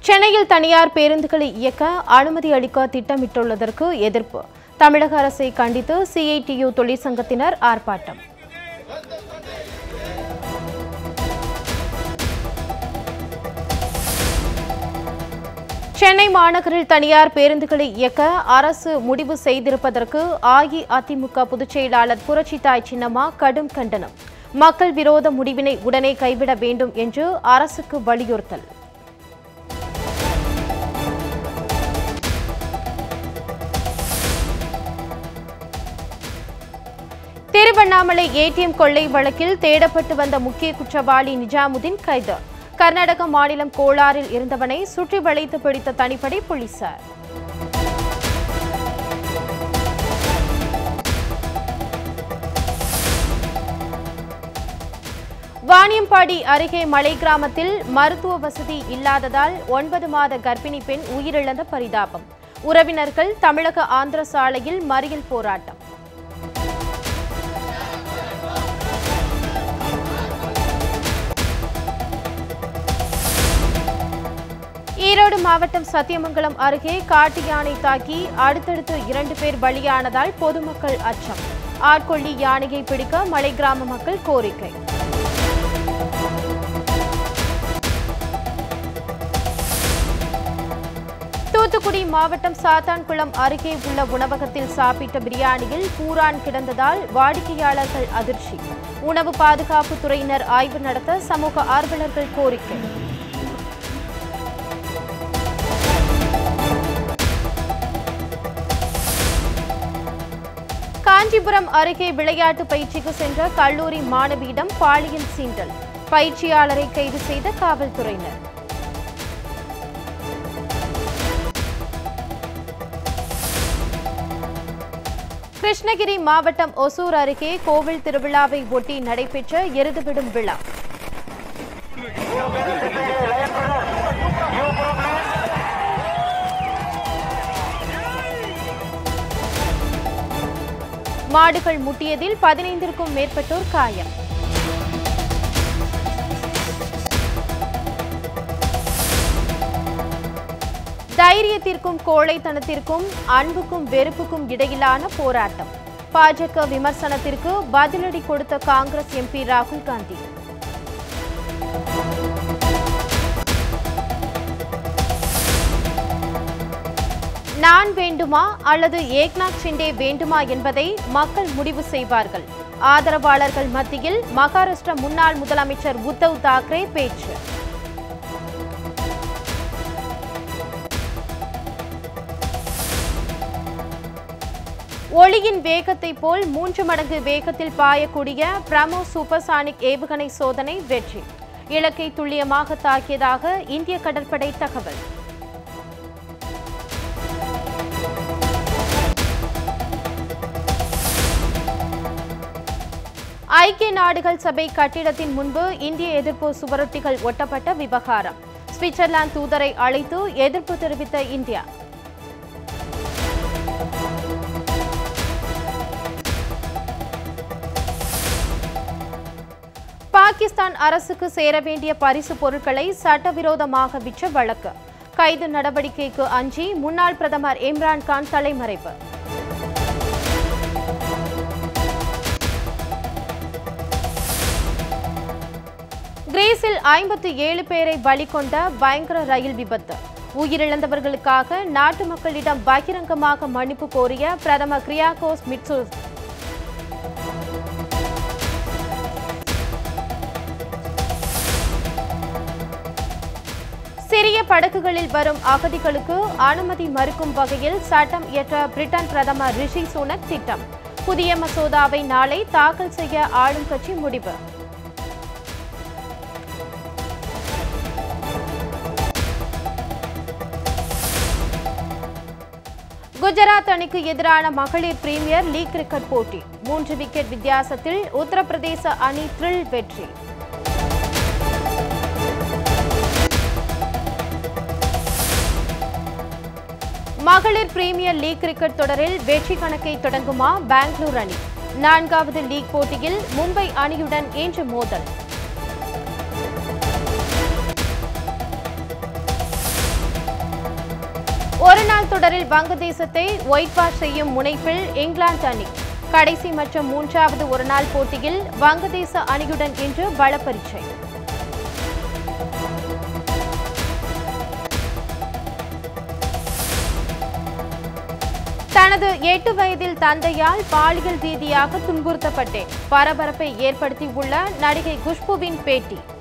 சென்னையில் தனியார் பேருந்துகளை இயக்க அனுமதி அளிக்க திட்டமிட்டுள்ளதற்கு எதிர்ப்பு தமிழக அரசை கண்டித்து சிஐடியு தொழிற்சங்கத்தினர் ஆர்ப்பாட்டம் சென்னை மாநகரில் தனியார் பேருந்துகளை இயக்க அரசு முடிவு செய்திருப்பதற்கு அஇஅதிமுக பொதுச் செயலாளர் புரட்சித்தாய் சின்னம்மா கடும் கண்டனம் மக்கள் விரோத முடிவினை உடனே கைவிட வேண்டும் என்று அரசுக்கு வலியுறுத்தல் திருவண்ணாமலை ஏடிஎம் கொள்ளை வழக்கில் தேடப்பட்டு வந்த முக்கிய குற்றவாளி நிஜாமுதீன் கைது கர்நாடக மாநிலம் கோலாரில் இருந்தவனை சுற்றி வளைத்து பிடித்த தனிப்படை போலீசார் வாணியம்பாடி அருகே மலை கிராமத்தில் மருத்துவ வசதி இல்லாததால் ஒன்பது மாத கர்ப்பிணி பெண் உயிரிழந்த பரிதாபம் உறவினர்கள் தமிழக ஆந்திர சாலையில் மறியல் போராட்டம் ஈரோடு மாவட்டம் சத்தியமங்கலம் அருகே காட்டு யானை தாக்கி அடுத்தடுத்து இரண்டு பேர் பலியானதால் பொதுமக்கள் அச்சம் ஆட்கொள்ளி யானையை பிடிக்க மலை கிராம மக்கள் கோரிக்கை தூத்துக்குடி மாவட்டம் சாத்தான்குளம் அருகே உள்ள உணவகத்தில் சாப்பிட்ட பிரியாணியில் பூரான் கிடந்ததால் வாடிக்கையாளர்கள் அதிர்ச்சி உணவு பாதுகாப்பு துறையினர் ஆய்வு நடத்த சமூக ஆர்வலர்கள் கோரிக்கை காஞ்சிபுரம் அருகே விளையாட்டு பயிற்சிக்கு சென்ற கல்லூரி மாணவியிடம் பாலியல் சீண்டல் பயிற்சியாளரை கைது செய்த காவல்துறையினர் கிருஷ்ணகிரி மாவட்டம் ஒசூர் அருகே கோவில் திருவிழாவை ஒட்டி நடைபெற்ற எருதுவிடும் விழா மாடுகள் முட்டியதில் பதினைந்திற்கும் மேற்பட்டோர் காயம் தைரியத்திற்கும் கோழைத்தனத்திற்கும் அன்புக்கும் வெறுப்புக்கும் இடையிலான போராட்டம் பாஜக விமர்சனத்திற்கு பதிலடி கொடுத்த காங்கிரஸ் எம்பி ராகுல் காந்தி நான் வேண்டுமா அல்லது ஏக்நாத் ஷிண்டே வேண்டுமா என்பதை மக்கள் முடிவு செய்வார்கள் ஆதரவாளர்கள் மத்தியில் மகாராஷ்டிர முன்னாள் முதலமைச்சர் உத்தவ் தாக்கரே பேச்சு ஒளியின் வேகத்தை போல் மூன்று மடங்கு வேகத்தில் பாயக்கூடிய பிரமோ சூப்பர்சானிக் ஏவுகணை சோதனை வெற்றி இலக்கை துல்லியமாக தாக்கியதாக இந்திய கடற்படை தகவல் ஐக்கிய நாடுகள் சபை கட்டிடத்தின் முன்பு இந்திய எதிர்ப்பு சுவரொட்டிகள் ஒட்டப்பட்ட விவகாரம் சுவிட்சர்லாந்து தூதரை அழைத்து எதிர்ப்பு தெரிவித்த இந்தியா பாகிஸ்தான் அரசுக்கு சேர வேண்டிய பரிசு பொருட்களை சட்டவிரோதமாக விற்ற வழக்கு கைது நடவடிக்கைக்கு அஞ்சி முன்னாள் பிரதமர் இம்ரான்கான் தலைமறைவு கிரீஸில் ஐம்பத்தி ஏழு பேரை பலி கொண்ட பயங்கர ரயில் விபத்து உயிரிழந்தவர்களுக்காக நாட்டு மக்களிடம் பகிரங்கமாக மன்னிப்பு கோரிய பிரதமர் கிரியாகோஸ் மிட்சூஸ் சிறிய படகுகளில் வரும் அகதிகளுக்கு அனுமதி மறுக்கும் வகையில் சட்டம் இயற்ற பிரிட்டன் பிரதமர் ரிஷி சுனக் திட்டம் புதிய மசோதாவை நாளை தாக்கல் செய்ய ஆளும் கட்சி முடிவு குஜராத் அணிக்கு எதிரான மகளிர் பிரீமியர் லீக் கிரிக்கெட் போட்டி மூன்று விக்கெட் வித்தியாசத்தில் உத்தரப்பிரதேச அணி த்ரில் வெற்றி மகளிர் பிரீமியர் லீக் கிரிக்கெட் தொடரில் வெற்றி கணக்கை தொடங்குமா பெங்களூர் அணி நான்காவது லீக் போட்டியில் மும்பை அணியுடன் இன்று மோதல் ஒருநாள் தொடரில் வங்கதேசத்தை ஒயிட் வாஷ் செய்யும் முனைப்பில் இங்கிலாந்து அணி கடைசி மற்றும் மூன்றாவது ஒருநாள் போட்டியில் வங்கதேச அணியுடன் இன்று பலப்பரீட்சை தனது எட்டு வயதில் தந்தையால் பாலியல் ரீதியாக துன்புறுத்தப்பட்டேன் பரபரப்பை ஏற்படுத்தியுள்ள நடிகை குஷ்புவின் பேட்டி